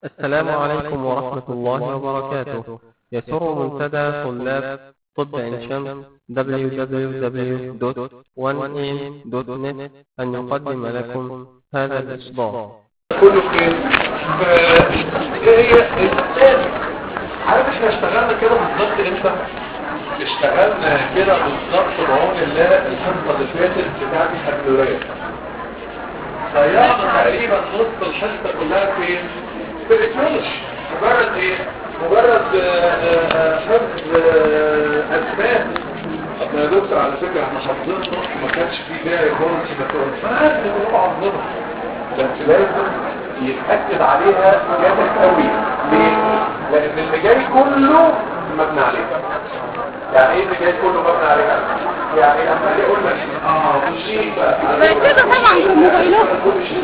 السلام عليكم ورحمة الله وبركاته يسر منتدى طلاب طب عين شمس www.1am.net أن يقدم لكم هذا الإصدار كله خير هي الإنسان عارف احنا اشتغلنا كده بالظبط امتى؟ اشتغلنا كده بالظبط بعون الله الحصة اللي فاتت بتاعت الحبلورية ضيعنا تقريبا نص الحصة كلها فين؟ في الاتيولوجي مجرد ايه؟ مجرد حفظ اسماء طب يا دكتور على فكرة احنا حافظين نص ما كانش فيه داعي خالص ما تقولش فعلا هو حافظينها بس لازم يتأكد عليها جامد قوي ليه؟ لأن اللي جاي كله مبني عليها يعني ايه اللي جاي كله مبني عليها؟ يعني لما اجي اقول لك اه شيء بقى كده طبعا في الموبايلات كل شيء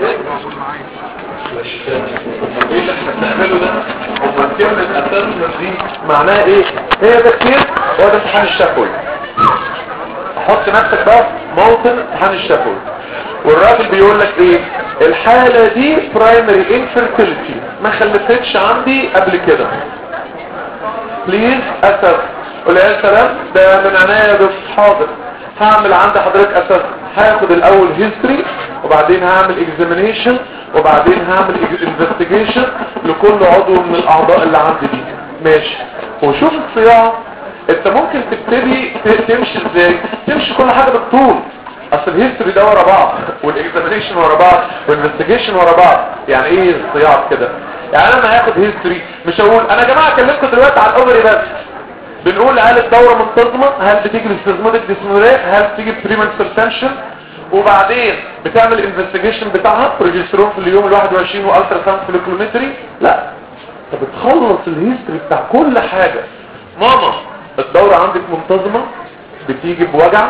مش ايه اللي احنا بنعمله ده؟ هو كلمة اساسنا دي معناها ايه؟ هي ده كتير هو ده امتحان الشفوي حط نفسك بقى في موطن امتحان الشفوي والراجل بيقول لك ايه الحالة دي برايمري infertility ما خلفتش عندي قبل كده بليز اسف قول يا سلام ده من عناية يا دكتور حاضر هعمل عند حضرتك اسف هاخد الاول هيستوري وبعدين هعمل اكزامينيشن وبعدين هعمل انفستيجيشن لكل عضو من الاعضاء اللي عندي دي ماشي وشوف الصياعة انت ممكن تبتدي تمشي ازاي تمشي كل حاجة بالطول اصل الهيستوري ده ورا بعض والاكزامينيشن ورا بعض والانفستيجيشن ورا بعض يعني ايه الصياعه كده يعني انا هاخد هيستوري مش هقول انا يا جماعه كلمتكم دلوقتي على الاوفري بس بنقول هل الدوره منتظمه هل بتيجي باستزماتيك ديسموريا هل بتيجي بريمنستر تنشن وبعدين بتعمل الانفستيجيشن بتاعها بروجسترون في اليوم ال 21 والترا ساوند فوليكولومتري لا انت بتخلص الهيستوري بتاع كل حاجه ماما الدوره عندك منتظمه بتيجي بوجع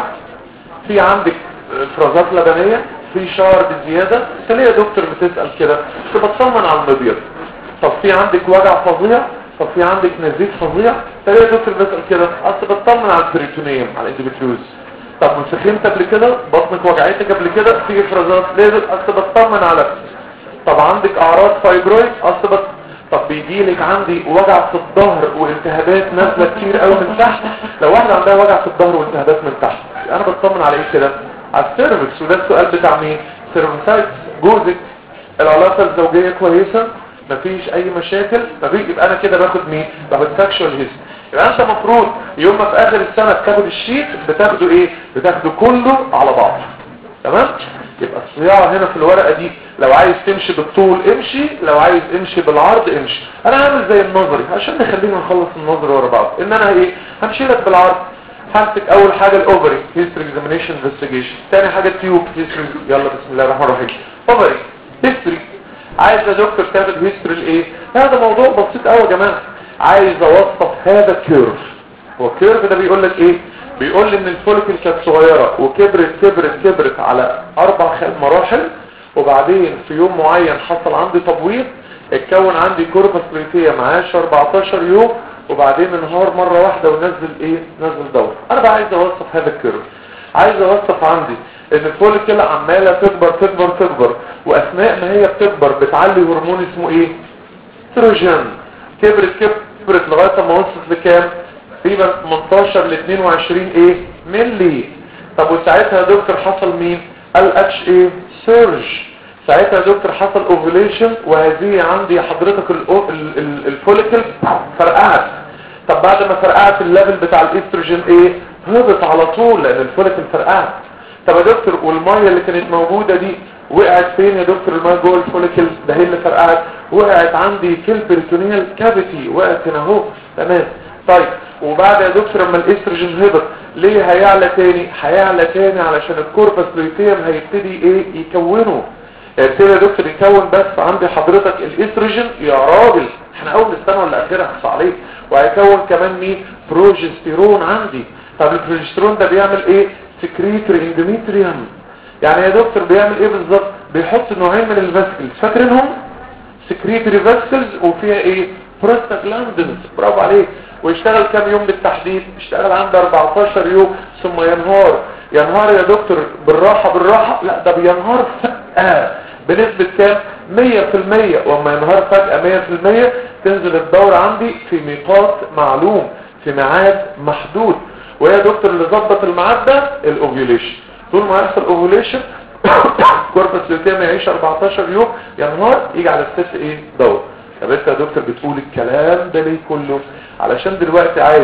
في عندك افرازات لبنية في شعر بزيادة انت ليه يا دكتور بتسأل كده انت بتصمن على المبيض طب في عندك وجع فظيع طب في عندك نزيف فظيع انت ليه يا دكتور بتسأل كده اصل بتصمن على البريتونيوم على الاندوميتريوز طب مسخنت قبل كده بطنك وجعتك قبل كده في افرازات ليه اصل بتصمن على طب عندك اعراض فايبرويد اصل بت... طب بيجي لك عندي وجع في الظهر والتهابات نازله كتير قوي من تحت لو واحده عندها وجع في الظهر والتهابات من تحت انا بطمن على ايه كده على السيرفكس وده السؤال بتاع مين سيرفكسايتس جوزك العلاقه الزوجيه كويسه مفيش اي مشاكل مفيش يبقى انا كده باخد مين باخد سكشوال هيست يبقى انت المفروض يوم ما في اخر السنه بتاخد الشيت بتاخده ايه بتاخده كله على بعض تمام يبقى الصياعه هنا في الورقه دي لو عايز تمشي بالطول امشي لو عايز امشي بالعرض امشي انا هعمل زي النظري عشان نخلينا نخلص النظري ورا بعض ان انا ايه همشي لك بالعرض همسك اول حاجه الاوفري هيستوري اكزامينيشن انفستيجيشن ثاني حاجه التيوب هيستوري يلا بسم الله الرحمن الرحيم اوفري هيستوري عايز يا دكتور تاخد هيستوري الايه هذا موضوع بسيط قوي يا جماعه عايز اوصف هذا الكيرف هو الكيرف ده بيقول لك ايه بيقول لي ان الفوليكل كانت صغيره وكبرت كبرت كبرت على اربع مراحل وبعدين في يوم معين حصل عندي تبويض اتكون عندي كوربس بريتيه معاش 14 يوم وبعدين انهار مرة واحدة ونزل ايه نزل دور انا بقى عايز اوصف هذا الكيرف عايز اوصف عندي ان الفوليكل عمالة تكبر تكبر تكبر واثناء ما هي بتكبر بتعلي هرمون اسمه ايه استروجين كبرت كبرت لغاية ما وصلت لكام تقريبا 18 ل 22 ايه ملي طب وساعتها يا دكتور حصل مين ال اتش ايه سيرج ساعتها يا دكتور حصل اوفيليشن وهذه عندي حضرتك الفوليكل فرقعت طب بعد ما فرقعت الليفل بتاع الاستروجين ايه هبط على طول لان الفوليكل فرقعت طب يا دكتور والميه اللي كانت موجوده دي وقعت فين يا دكتور الميه جوه الفوليكل ده هي اللي فرقعت وقعت عندي في البريتونيال كافيتي وقعت هنا اهو تمام طيب وبعد يا دكتور لما الاستروجين هبط ليه هيعلى تاني هيعلى تاني علشان الكوربس لوتيوم هيبتدي ايه يكونه ابتدى يا دكتور يكون بس عندي حضرتك الاستروجين يا راجل احنا اول السنه ولا اخرها اخص عليك وهيكون كمان مين بروجستيرون عندي طب البروجستيرون ده بيعمل ايه سكريتري اندوميتريوم يعني يا دكتور بيعمل ايه بالظبط بيحط نوعين من الفاسكلز فاكرينهم سكريتري فاسكلز وفيها ايه بروستاجلاندنز برافو عليك ويشتغل كام يوم بالتحديد اشتغل عند 14 يوم ثم ينهار ينهار يا دكتور بالراحة بالراحة لا ده بينهار فجأة بنسبة كام 100% وما ينهار فجأة 100% تنزل الدورة عندي في ميقات معلوم في ميعاد محدود ويا دكتور اللي ظبط الميعاد ده الاوفيوليشن طول ما يحصل اوفيوليشن كوربس لوتيم يعيش 14 يوم ينهار يجي على الست ايه دورة طب انت يا دكتور بتقول الكلام ده ليه كله علشان دلوقتي عايز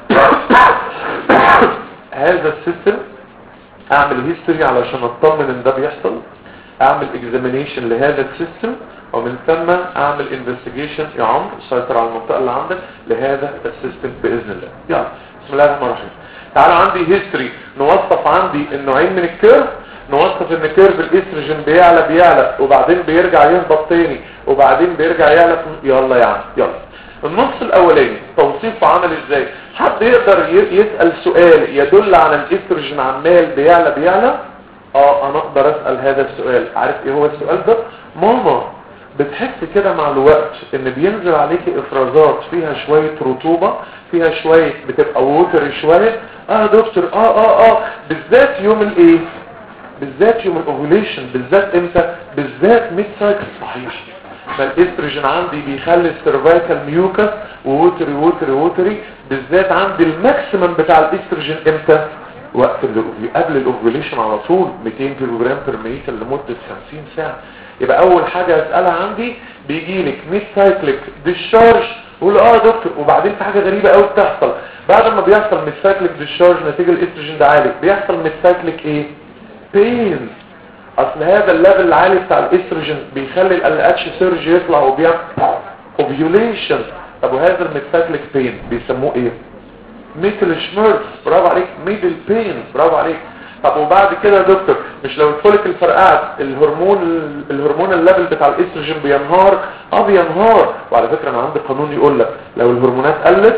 هذا السيستم اعمل هيستوري علشان اطمن ان ده بيحصل اعمل اكزامينيشن لهذا السيستم ومن ثم اعمل انفستيجيشن يا عمرو سيطر على المنطقه اللي عندك لهذا السيستم باذن الله يلا بسم الله الرحمن الرحيم تعالى عندي هيستوري نوصف عندي النوعين من الكيرف نوصف ان كيرف الاستروجين بيعلى بيعلى وبعدين بيرجع يهبط تاني وبعدين بيرجع يعلى يلا يا عم يلا النص الاولاني توصيفه عمل ازاي حد يقدر يسأل سؤال يدل على الاستروجين عمال بيعلى بيعلى اه انا اقدر اسأل هذا السؤال عارف ايه هو السؤال ده ماما بتحس كده مع الوقت ان بينزل عليكي افرازات فيها شوية رطوبة فيها شوية بتبقى ووتر شوية اه دكتور اه اه اه بالذات يوم الايه بالذات يوم الاوفيليشن بالذات امتى بالذات ميد سايكل صحيح فالاستروجين عندي بيخلي السيرفايكال ميوكس ووتري ووتري ووتري بالذات عندي الماكسيمم بتاع الاستروجين امتى وقت قبل الاوفيليشن على طول 200 كيلو جرام بير مليتر لمده 50 ساعه يبقى اول حاجه اسالها عندي بيجي لك ميد سايكليك ديشارج قول اه دكتور وبعدين في حاجه غريبه قوي بتحصل بعد ما بيحصل ميد سايكليك ديشارج نتيجه الاستروجين ده عالي بيحصل ميد سايكليك ايه بين اصل هذا الليفل العالي بتاع الاستروجين بيخلي ال اتش سيرج يطلع وبيعمل اوفيوليشن طب وهذا الميتاكليك بين بيسموه ايه ميتل شميرز برافو عليك ميدل بين برافو عليك طب وبعد كده يا دكتور مش لو الفوليكل فرقعت الهرمون الهرمون الليفل بتاع الاستروجين بينهار اه بينهار وعلى فكره انا عندي قانون يقول لك لو الهرمونات قلت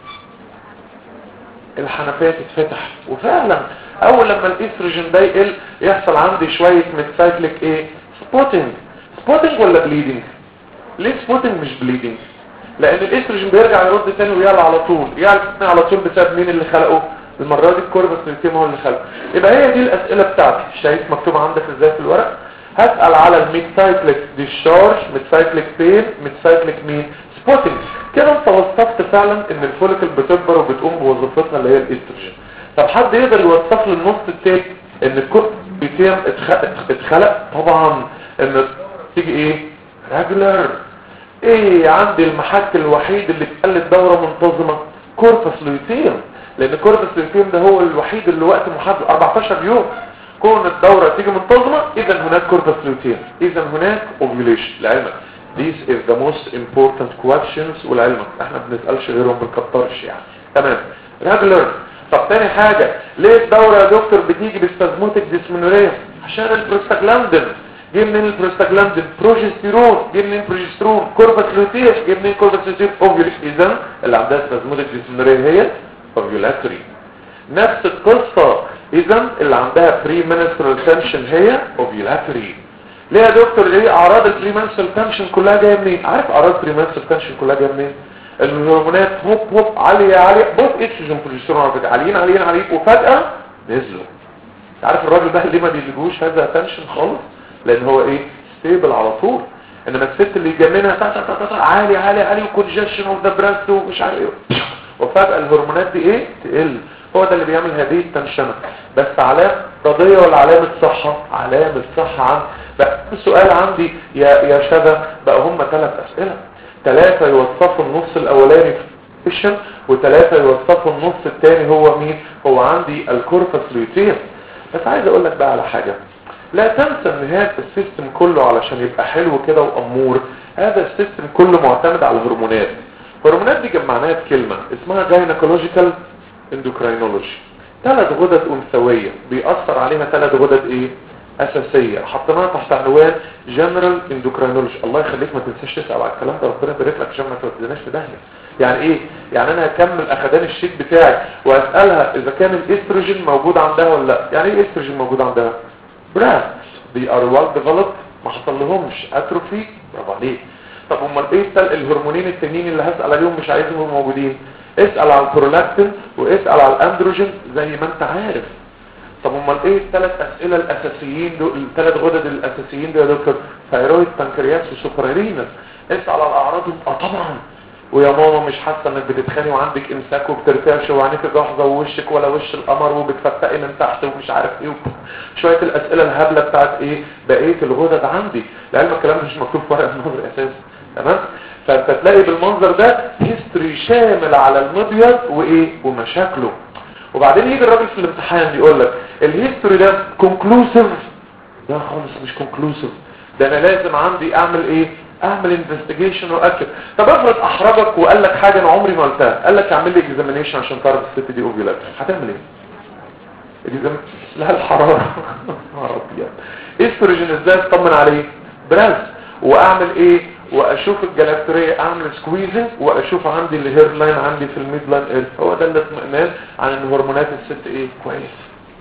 الحنفيه تتفتح وفعلا اول لما الاستروجين ده يقل يحصل عندي شويه ميتسايكليك ايه سبوتنج سبوتنج ولا بليدنج ليه سبوتنج مش بليدنج لان الاستروجين بيرجع يرد تاني ويعلى على طول يعلى على طول بسبب مين اللي خلقه المره دي الكوربس لوتيم هو اللي خلقه يبقى هي دي الاسئله بتاعتي شايف مكتوب عندك ازاي في الورق هسال على الميتسايكليك ديشارج ميتسايكليك بين ميتسايكليك مين سبوتنج كده انت وصفت فعلا ان الفوليكل بتكبر وبتقوم بوظيفتها اللي هي الاستروجين طب حد يقدر يوصف لي النص التاني ان الكوربس لوتيم اتخلق طبعا ان تيجي ايه ريجولار ايه عندي المحك الوحيد اللي بيخلي الدورة منتظمة كوربس لوتيم لان كوربس لوتيم ده هو الوحيد اللي وقت محدد 14 يوم كون الدورة تيجي منتظمة اذا هناك كوربس لوتيم اذا هناك ovulation لعلمك This is the most important questions ولعلمك احنا بنسألش غيرهم بنكترش يعني تمام regular طب تاني حاجة ليه الدورة يا دكتور بتيجي بالسازموتك ديسمنوريا عشان البروستاجلاندين جه منين البروستاجلاندين بروجستيرون جه منين بروجستيرون كوربس لوتيش جه منين كوربس لوتيش اوفيوليش اذا اللي عندها سبازموديك ديسمنوريا هي اوفيولاتري نفس القصة اذا اللي عندها بري منسترال تنشن هي اوفيولاتري ليه يا دكتور ايه اعراض البري منسترال تنشن كلها جايه منين عارف اعراض البري منسترال تنشن كلها جايه منين الهرمونات هوب هوب عاليه عاليه بص اتروجين بروجستيرون على فكره عاليين عاليين عاليين وفجاه نزلوا عارف الراجل ده ليه ما بيجيبوش هذا تنشن خالص لان هو ايه ستيبل على طول انما الست اللي يجننها تا تا تا تا عالي عالي عالي وكونجكشن اوف ذا بريست ومش عارف ايه وفجاه الهرمونات دي ايه تقل هو ده اللي بيعمل هذه التنشنه بس علامه رضيه ولا علامه صحه علامه صحه عن بقى السؤال عندي يا يا شذا بقى هم ثلاث اسئله ثلاثه يوصفوا النص الاولاني فيشن وثلاثه يوصفوا النص الثاني هو مين هو عندي الكوربس لوتيم بس عايز اقول لك بقى على حاجه لا تنسى ان هذا السيستم كله علشان يبقى حلو كده وامور هذا السيستم كله معتمد على الهرمونات الهرمونات دي جمعناها بكلمة اسمها جاينكولوجيكال اندوكراينولوجي ثلاث غدد انثويه بيأثر عليها ثلاث غدد ايه اساسيه حطيناها تحت عنوان جنرال اندوكراينولوجي الله يخليك ما تنساش تسال على الكلام ده ربنا يبارك لك عشان ما توديناش في داهيه يعني ايه يعني انا هكمل اخدان الشيت بتاعي واسالها اذا كان الاستروجين موجود عندها ولا لا يعني ايه الاستروجين موجود عندها براس دي ار ويل ديفلوبد ما حصل لهمش اتروفي برافو عليك طب امال ايه التل- الهرمونين التانيين اللي هسال عليهم مش عايزهم موجودين اسال على البرولاكتين واسال على الاندروجين زي ما انت عارف طب امال ايه الثلاث اسئله الاساسيين دول الثلاث غدد الاساسيين دول يا دكتور ثايرويد بنكرياس وسوبرارينس اسال على اعراضهم اه طبعا ويا ماما مش حاسه انك بتتخاني وعندك امساك وبترتعش وعينيك جاحظه ووشك ولا وش القمر وبتفتقي من تحت ومش عارف ايه وب- شويه الاسئله الهبله بتاعت ايه بقيه الغدد عندي لعلم الكلام ده مش مكتوب في ورقه النظر اساسا تمام فانت تلاقي بالمنظر ده هيستوري شامل على المبيض وايه ومشاكله وبعدين يجي الراجل في الامتحان يقول لك الهيستوري ده كونكلوسيف لا خالص مش كونكلوسيف ده انا لازم عندي اعمل ايه اعمل انفستيجيشن واكد طب افرض احرجك وقال لك حاجه انا عمري ما قلتها قال لك اعمل لي اكزامينيشن عشان تعرف الست دي اوفيولات هتعمل ايه الإكزام- لها الحراره نهار ابيض استروجين ازاي اطمن عليه براز واعمل ايه واشوف الجلاكتوريه اعمل سكويزنج واشوف عندي الهير لاين عندي في الميد لاين ايه هو ده الاطمئنان عن ان هرمونات الست ايه كويس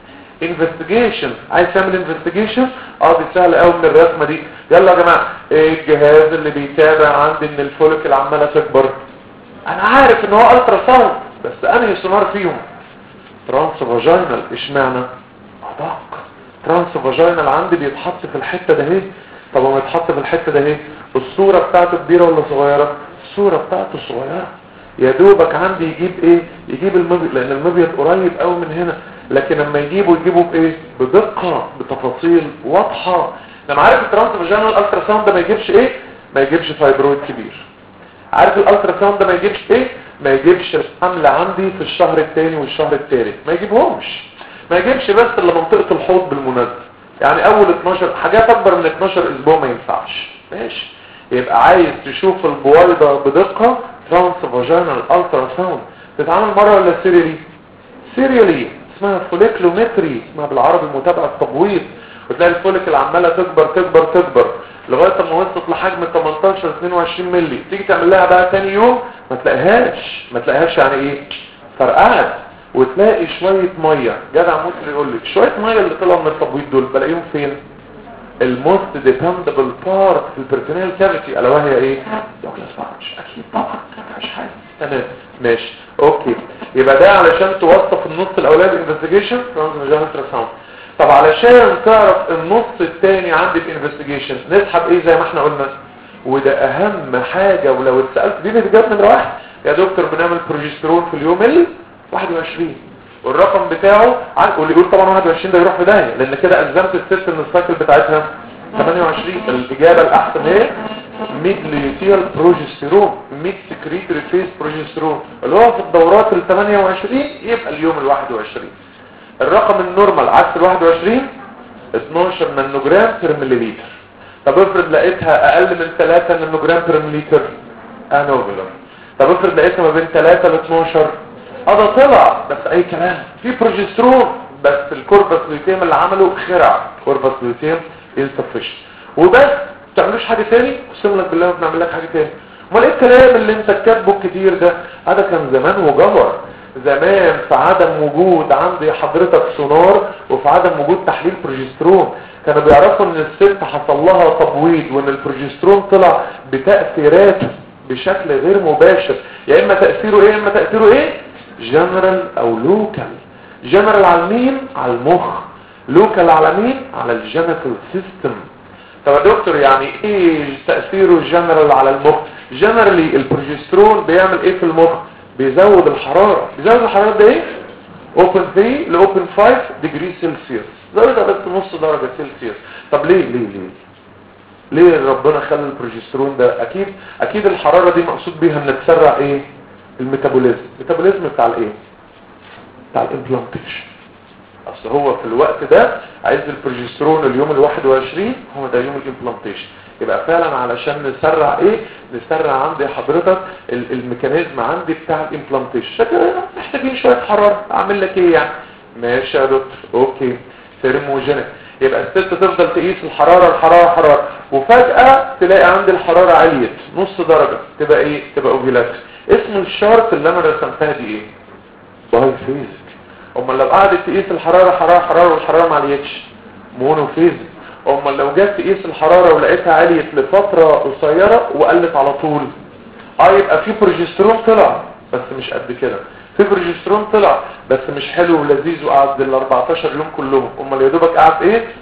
انفستيجيشن عايز تعمل انفستيجيشن اه دي سهله قوي من الرسمه دي يلا يا جماعه ايه الجهاز اللي بيتابع عندي ان الفوليكل عماله تكبر انا عارف ان هو الترا ساوند بس انهي سونار فيهم ترانس فاجينال اشمعنى ادق ترانس فاجينال عندي بيتحط في الحته ده اهي طب ما يتحط في الحته ده اهي الصوره بتاعته كبيره ولا صغيره الصوره بتاعته صغيره يا دوبك عندي يجيب ايه يجيب المبيض لان المبيض قريب قوي من هنا لكن لما يجيبه يجيبه بايه بدقه بتفاصيل واضحه لما عارف الترانس فاجينال الترا ساوند ده ما يجيبش ايه ما يجيبش فايبرويد كبير عارف الالترا ساوند ده ما يجيبش ايه ما يجيبش الحمل عندي في الشهر الثاني والشهر الثالث ما يجيبهمش ما يجيبش بس الا منطقه الحوض بالمناسبه يعني اول 12 حاجات اكبر من 12 اسبوع ما ينفعش ماشي يبقى عايز تشوف البويضه بدقه ترانس فاجينال الترا ساوند تتعامل مره ولا سيريالي سيريالي اسمها فوليكلومتري اسمها بالعربي متابعه تبويض وتلاقي الفوليكل عماله تكبر تكبر تكبر لغايه ما وصلت لحجم 18 22 مللي تيجي تعمل لها بقى تاني يوم ما تلاقيهاش ما تلاقيهاش يعني ايه فرقعت وتلاقي شويه ميه جدع مصري يقول لك شويه ميه اللي طلعوا من التبويض دول بلاقيهم فين الموست ديبندبل بارت في البرتونيال كافيتي الا وهي ايه دوكلاس بارش اكيد طبعا ما فيهاش حاجه تمام ماشي اوكي يبقى ده علشان توصف النص الاولاني انفستيجيشن ترانزفيجنال ساوند طب علشان تعرف النص الثاني عندي الانفستيجيشن نسحب ايه زي ما احنا قلنا وده اهم حاجه ولو اتسالت دي بتجاب نمره واحد يا دكتور بنعمل بروجسترون في اليوم ال 21 والرقم بتاعه عن- واللي يقول طبعا 21 ده يروح في داهيه لان كده الزمت الست ان السايكل بتاعتها 28 الاجابه الاحسن هي ميد ليوتيال بروجسترون ميد سكريتري فيز بروجسترون اللي هو في الدورات ال 28 يبقى اليوم ال 21 الرقم النورمال عكس ال 21 12 نانوجرام بير مليلتر طب افرض لقيتها اقل من 3 نانوجرام بير مليلتر انوفيلر طب افرض لقيتها ما بين 3 ل 12 اه ده طلع بس اي كلام في بروجسترون بس الكوربس لوتيم اللي عمله خرع كوربس لوتيم انسفشن وبس ما تعملوش حاجه تاني اقسم لك بالله ما بنعمل لك حاجه تاني امال ايه الكلام اللي انت كاتبه كتير ده هذا كان زمان وجبر زمان في عدم وجود عندي حضرتك سونار وفي عدم وجود تحليل بروجسترون كانوا بيعرفوا ان الست حصل لها تبويض وان البروجسترون طلع بتأثيراته بشكل غير مباشر يا اما تأثيره ايه يا اما تأثيره ايه جنرال او لوكال جنرال على مين على المخ لوكال على مين على الجينيتال سيستم طب يا دكتور يعني ايه تأثيره جنرال على المخ جنرالي البروجسترون بيعمل ايه في المخ بيزود الحرارة بيزود الحرارة ده ايه اوبن 3 لاوبن 5 ديجري سيلسيوس زودها بس نص درجة سيلسيوس طب ليه ليه ليه ليه ربنا خلى البروجسترون ده اكيد اكيد الحرارة دي مقصود بيها ان تسرع ايه الميتابوليزم الميتابوليزم بتاع الايه بتاع الامبلانتيشن اصل هو في الوقت ده عايز البروجسترون اليوم ال 21 هو ده يوم الامبلانتيشن يبقى فعلا علشان نسرع ايه نسرع عندي حضرتك ال- الميكانيزم عندي بتاع الامبلانتيشن شكله محتاجين شويه حراره اعمل لك ايه يعني ماشي يا دكتور اوكي ثيرموجينيك يبقى الست تفضل تقيس الحراره الحراره حراره وفجاه تلاقي عندي الحراره عليت نص درجه تبقى ايه تبقى اوفيلات اسم الشارت اللي انا رسمتها دي ايه باي فيزيك امال لو قعدت تقيس الحراره حراره حراره والحراره ما عليتش مونو فيزيك امال لو جت تقيس الحراره ولقيتها عليت لفتره قصيره وقلت على طول اه يبقى في بروجسترون طلع بس مش قد كده في بروجسترون طلع بس مش حلو ولذيذ وقعد ال 14 يوم كلهم امال يا دوبك قعد ايه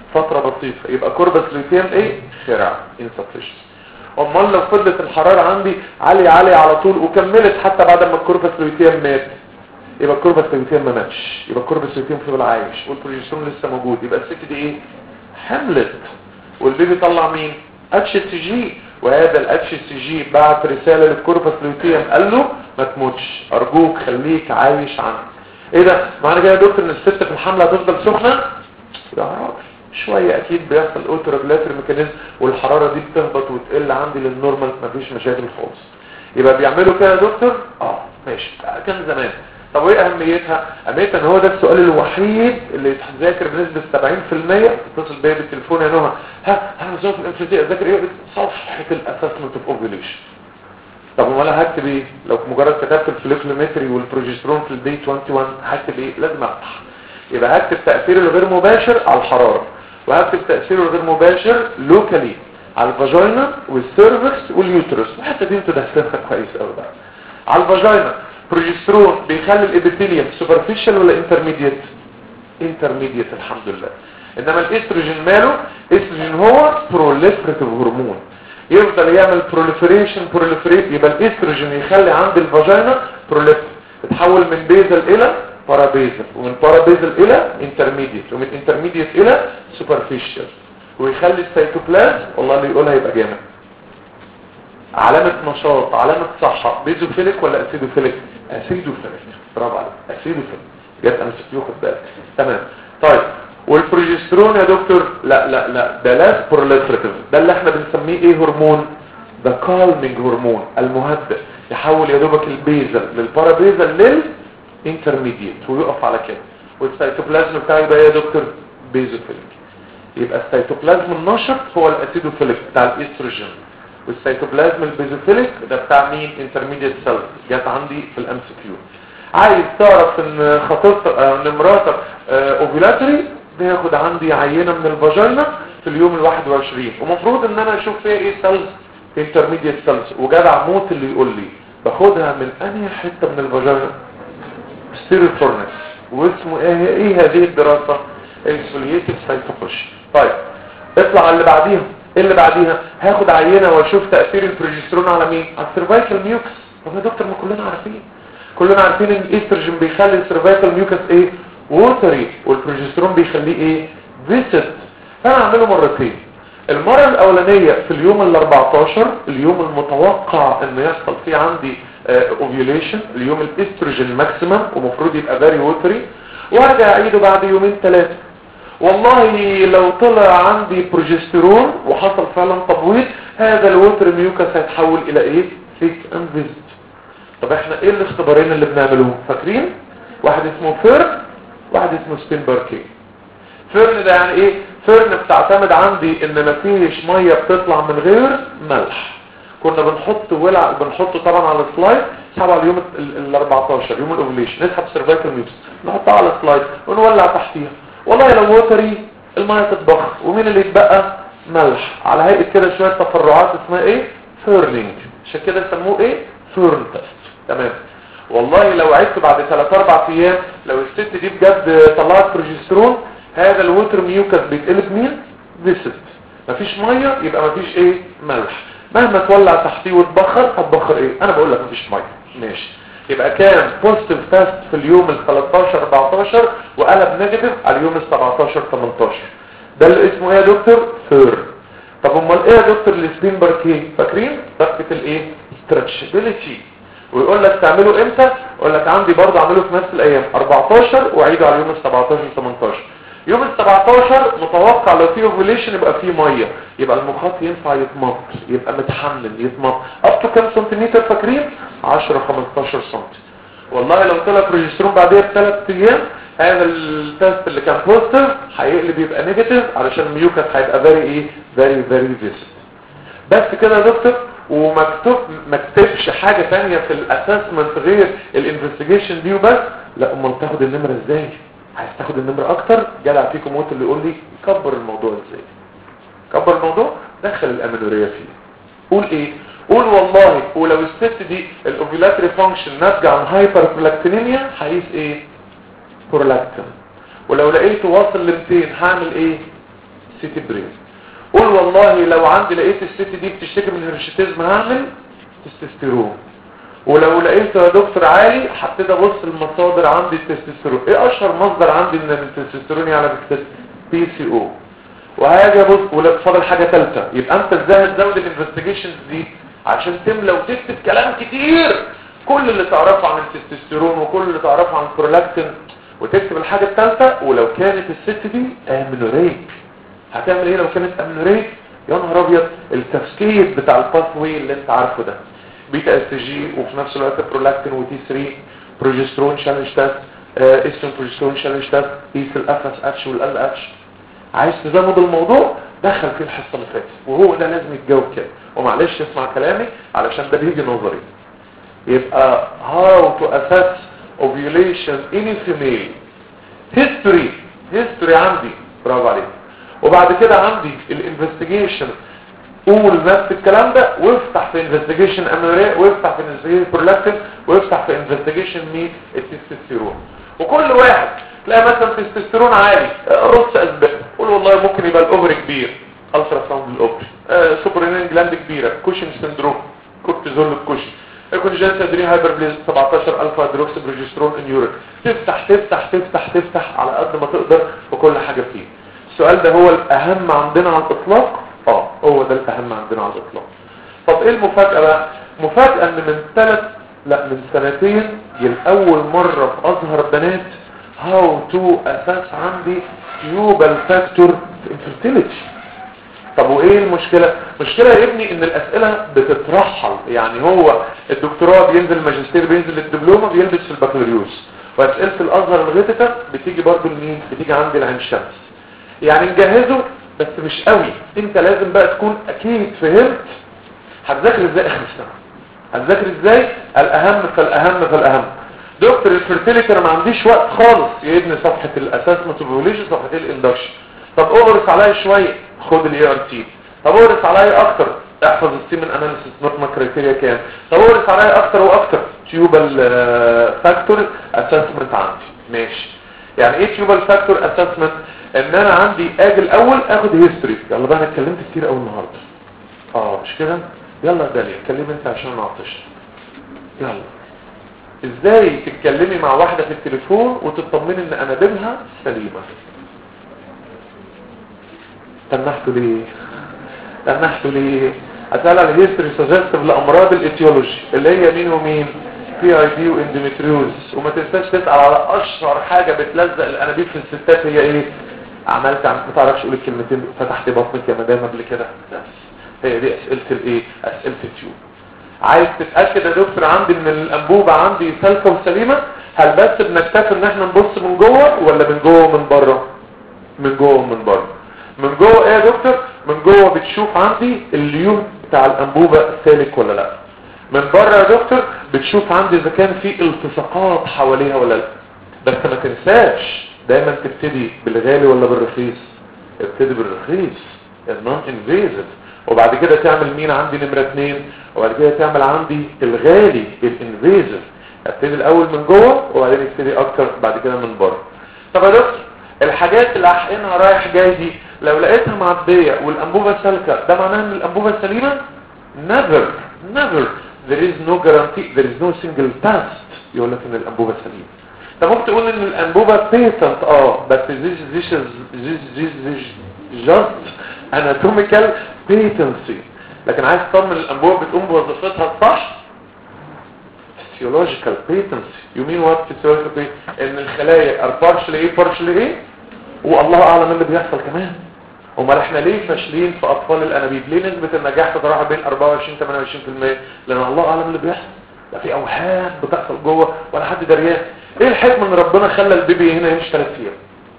فترة بسيطة يبقى كوربس لوتيم ايه خرع insufficient امال لو فضلت الحرارة عندي عالية عالية على طول وكملت حتى بعد ما الكوربس لوتيم مات يبقى الكوربس لوتيم ما ماتش يبقى الكوربس لوتيم فضل عايش والبروجسترون لسه موجود يبقى الست دي ايه حملت والبيبي طلع مين اتش سي جي وهذا الاتش سي جي بعت رسالة للكوربس لوتيم قال له ما تموتش ارجوك خليك عايش عنك ايه ده معنى كده يا دكتور ان الست في الحملة هتفضل سخنة يا راجل شوية اكيد بيحصل اوتو ريجولاتوري ميكانيزم والحرارة دي بتهبط وتقل عندي للنورمال مفيش مشاكل خالص يبقى بيعملوا كده يا دكتور اه ماشي كان زمان طب وايه اهميتها اهميتها ان هو ده السؤال الوحيد اللي يتذاكر بنسبة 70% تتصل بيا بالتليفون يا نهى ها انا زوج الانفلتي اذاكر ايه صفحة الاسسمنت اوف اوفيليشن طب امال انا هكتب ايه لو مجرد كتبت الفليكلومتري والبروجسترون في الدي 21 هكتب ايه لازم افتح يبقى هكتب تأثير الغير مباشر على الحرارة وهكتب تأثيره الغير مباشر لوكالي على الفاجينا والسيرفكس واليوترس الحته دي انتوا دهسنها كويس قوي بقى على الفاجينا بروجسترون بيخلي الابيثيليوم سوبرفيشال ولا انترميديت انترميديت الحمد لله انما الاستروجين ماله استروجين هو بروليفريتيف هرمون يفضل يعمل بروليفريشن بروليفريت يبقى الاستروجين يخلي عند الفاجينا بروليفر تتحول من بيزل الى بارابيزل ومن بارابيزل الى انترميديت ومن انترميديت الى سوبرفيشال ويخلي السيتوبلازم والله اللي يقولها يبقى جامد علامة نشاط علامة صحة بيزوفيليك ولا اسيدوفيليك اسيدوفيليك برافو عليك اسيدوفيليك جت ام سي خد بالك تمام طيب والبروجسترون يا دكتور لا لا لا ده لاس بروليفريتيف ده اللي احنا بنسميه ايه هرمون ده كالمينج هرمون المهدئ يحول يا دوبك البيزل للبارابيزل لل انترميديت ويقف على كده والسيتوبلازم بتاعي بقى يا دكتور بيزوفيليك يبقى السيتوبلازم النشط هو الاسيدوفيليك بتاع الاستروجين والسيتوبلازم البيزوفيليك ده بتاع مين انترميديت سيلز جت عندي في الام سي كيو عايز تعرف ان خطيبتك ان مراتك اوفيلاتري بياخد عندي عينه من الفاجينا في اليوم ال 21 ومفروض ان انا اشوف فيها ايه سيلز انترميديت سيلز وجدع موت اللي يقول لي باخدها من انهي حته من الفاجينا ستيريفورنس واسمه ايه ايه هذه الدراسة اكسفوليتيف سايتوبوشي طيب اطلع على اللي بعديها ايه اللي بعديها هاخد عينة واشوف تأثير البروجسترون على مين على السيرفايكال ميوكس طب يا دكتور ما كلنا عارفين كلنا عارفين ان الاستروجين بيخلي السيرفايكال ميوكس ايه ووتري والبروجسترون بيخليه ايه فيسد فانا اعمله مرتين المرة الاولانية في اليوم ال 14 اليوم المتوقع ان يحصل فيه عندي اوفيوليشن اليوم الاستروجين ماكسيمم ومفروض يبقى فيري ووتري وارجع اعيده بعد يومين ثلاثه والله لو طلع عندي بروجسترون وحصل فعلا تبويض هذا الوتر ميوكس هيتحول الى ايه فيك اند فيزيت طب احنا ايه الاختبارين اللي بنعملوهم فاكرين واحد اسمه فيرن واحد اسمه سبين باركي فيرن ده يعني ايه فيرن بتعتمد عندي ان مفيش ميه بتطلع من غير ملح كنا بنحط ولع بنحطه طبعا على السلايد نسحبه على اليوم ال 14 يوم الاوفليشن نسحب سيرفايكال ميوكس نحطها على السلايد ونولع تحتيها والله لو ووتري الميه تتبخر ومين اللي يتبقى ملح على هيئه كده شويه تفرعات اسمها ايه فيرنينج عشان كده يسموه ايه فيرن تيست تمام والله لو عدت بعد 3 4 ايام لو الست دي بجد طلعت بروجسترون هذا الوتر ميوكس بيتقلب مين فيسد مفيش ميه يبقى مفيش ايه ملح مهما تولع تحتيه وتبخر هتبخر ايه انا بقول لك مفيش ميه ماشي يبقى كان بوزيتيف تيست في اليوم ال 13 14 وقلب نيجاتيف على اليوم ال 17 18 ده اللي اسمه ايه يا دكتور فير طب امال ايه يا دكتور السبين باركيه فاكرين درجه الايه ستريتشابيليتي ويقول لك تعمله امتى يقول لك عندي برضه اعمله في نفس الايام 14 واعيده على اليوم ال 17 18 يوم ال 17 متوقع لو في اوفوليشن يبقى فيه ميه يبقى المخاط ينفع يتمط يبقى متحمل يتمط اب تو كام سنتيمتر فاكرين 10 15 سم والله لو طلع بروجسترون بعديها بثلاث ايام هذا التست اللي كان بوزيتيف هيقلب يبقى نيجاتيف علشان الميوكس هيبقى فيري ايه فيري فيري فيسد بس كده يا دكتور ومكتوب ما كتبش حاجه ثانيه في الاسسمنت غير الانفستيجيشن دي وبس لا امال تاخد النمره ازاي عايز تاخد النمرة اكتر جدع فيكم موت اللي يقول لي كبر الموضوع ازاي كبر الموضوع دخل الامينورية فيه قول ايه قول والله ولو الست دي الاوفيلاتري فانكشن ناتجه عن هايبر بلاكتينيميا هقيس ايه برولاكتين ولو لقيته واصل ل 200 هعمل ايه سيتي برين قول والله لو عندي لقيت الست دي بتشتكي من هرشيتيزم هعمل تستوستيرون ولو لقيته يا دكتور عالي حطيت ابص المصادر عندي التستوستيرون ايه اشهر مصدر عندي ان التستوستيرون يعلى بي سي او وهاجي ابص ولا فاضل حاجه ثالثه يبقى انت ازاي هتزود الانفستيجيشنز دي عشان تملى وتكتب كلام كتير كل اللي تعرفه عن التستوستيرون وكل اللي تعرفه عن البرولاكتين وتكتب الحاجه الثالثه ولو كانت الست دي امنوريك هتعمل ايه لو كانت امنوريك يا نهار ابيض التفكير بتاع الباث واي اللي انت عارفه ده بيتا اس جي وفي نفس الوقت برولاكتين وتي 3 بروجسترون شالنج تيست استرون بروجسترون شالنج تيست قيس الاف اس اتش والال اتش عايز تزود الموضوع دخل فيه الحصه اللي فاتت وهو ده لازم يتجاوب كده ومعلش اسمع كلامي علشان ده بيجي نظري يبقى how to assess ovulation in a female history history عندي برافو عليك وبعد كده عندي الانفستيجيشن قول نفس الكلام ده وافتح في انفستيجيشن امريه وافتح في انفستيجيشن برولاكتين وافتح في انفستيجيشن مين التستوستيرون وكل واحد تلاقي مثلا تستوستيرون عالي رص اسباب قول والله ممكن يبقى الاوفري كبير الترا ساوند الاوفري آه سوبرينين جلاند كبيره كوشن سندروم كورتيزول الكوشن الكونجنت ادري هايبربليز 17 الفا هيدروكس بروجسترون ان يورين تفتح تفتح تفتح تفتح على قد ما تقدر وكل حاجه فيه السؤال ده هو الاهم عندنا على الاطلاق اه هو ده الاهم عندنا على الاطلاق طب ايه المفاجاه بقى مفاجاه ان من ثلاث لا من سنتين لاول مره في ازهر بنات هاو تو اساس عندي تيوبال فاكتور انفيرتيليتي طب وايه المشكلة مشكلة يا ابني ان الاسئلة بتترحل يعني هو الدكتوراه بينزل الماجستير بينزل الدبلومة بيلبس في البكالوريوس واسئلة الازهر الغيتة بتيجي برضو لمين بتيجي عند العين شمس يعني نجهزه بس مش قوي انت لازم بقى تكون اكيد فهمت هتذاكر ازاي اخر السنة هتذاكر ازاي الاهم فالاهم فالاهم دكتور الفرتيليتي انا ما عنديش وقت خالص يا ابني صفحة الاساس ميتابولوجي صفحة الاندكشن طب اقرص عليا شوية خد الاي ار تي طب اقرص عليا اكتر احفظ السيمن اناليسيس نورما كريتيريا كام طب اقرص عليا اكتر واكتر تيوبال فاكتور اسسمنت عندي ماشي يعني ايه تيوبال فاكتور اسسمنت ان انا عندي اجي الاول اخد هيستوري يلا بقى انا اتكلمت كتير قوي النهارده اه مش كده يلا يا داليا اتكلمي انت عشان ما اعطش يلا ازاي تتكلمي مع واحده في التليفون وتطمني ان انابيبها سليمه تنحتوا ليه تنحتوا ليه هتسأل على هيستوري سجستيف لأمراض الاتيولوجي اللي هي مين ومين بي اي دي واندوميتريوز وما تنساش تسأل على اشهر حاجة بتلزق الانابيب في الستات هي ايه عملت عم ما تعرفش اقول الكلمتين فتحت بطنك يا مدام قبل كده بس هي دي اسئله الايه اسئله التيوب عايز تتاكد يا دكتور عندي ان الانبوبه عندي سالكه وسليمه هل بس بنكتفي ان احنا نبص من جوه ولا من جوه ومن بره من جوه ومن بره من جوه ايه يا دكتور من جوه بتشوف عندي اليوم بتاع الانبوبة سالك ولا لا من بره يا دكتور بتشوف عندي اذا كان في التصاقات حواليها ولا لا بس ما تنساش دايما تبتدي بالغالي ولا بالرخيص ابتدي بالرخيص النون انفيزيف وبعد كده تعمل مين عندي نمرة اتنين وبعد كده تعمل عندي الغالي الانفيزيف ابتدي الاول من جوه وبعدين ابتدي اكتر بعد كده من بره طب يا دكتور الحاجات اللي احقنها رايح جاي دي لو لقيتها معدية والانبوبة سالكة ده معناه ان الانبوبة سليمة never never there is no guarantee there is no single test يقول لك ان الانبوبة سليمة طب ممكن تقول ان الانبوبة patent اه بس this this is this this this just anatomical patency لكن عايز تطمن الانبوبة بتقوم بوظيفتها الصح physiological patency you mean what physiological patency ان الخلايا are partially ايه partially ايه والله اعلم اللي بيحصل كمان امال احنا ليه فاشلين في اطفال الانابيب ليه نسبة النجاح تتراوح بين 24 28% لان الله اعلم اللي بيحصل لا في اوهام بتحصل جوه ولا حد دريان ايه الحكمه ان ربنا خلى البيبي هنا يمشي 3 ايام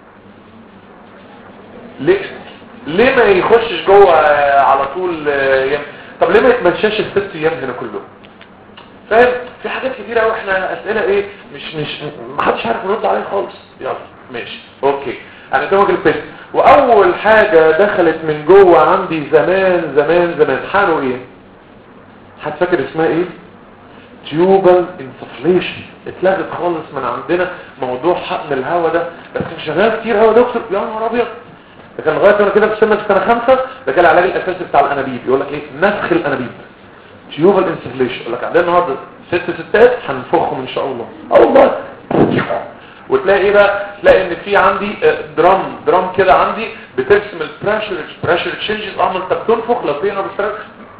ليه ليه ما يخشش جوه على طول يم... طب ليه ما يتمشاش الست ايام هنا كلهم فاهم في حاجات كتيره قوي احنا اسئله ايه مش مش ما حدش عارف يرد عليها خالص يلا ماشي اوكي انا دوج البيت واول حاجه دخلت من جوه عندي زمان زمان زمان حاله ايه حد فاكر اسمها ايه تيوبال انسفليشن اتلغت خالص من عندنا موضوع حقن الهواء ده بس شغال كتير قوي يا دكتور يا نهار ابيض ده كان لغايه وانا كده في سنه سنه خمسه ده كان العلاج الاساسي بتاع الانابيب يقول لك ايه نفخ الانابيب تيوبال انسفليشن يقول لك عندنا النهارده ست ستات هنفخهم ان شاء الله اه والله وتلاقي ايه بقى تلاقي ان في عندي آه، درام درام كده عندي بترسم البريشر بريشر تشينجز اعمل طب تنفخ لو في هنا بترسم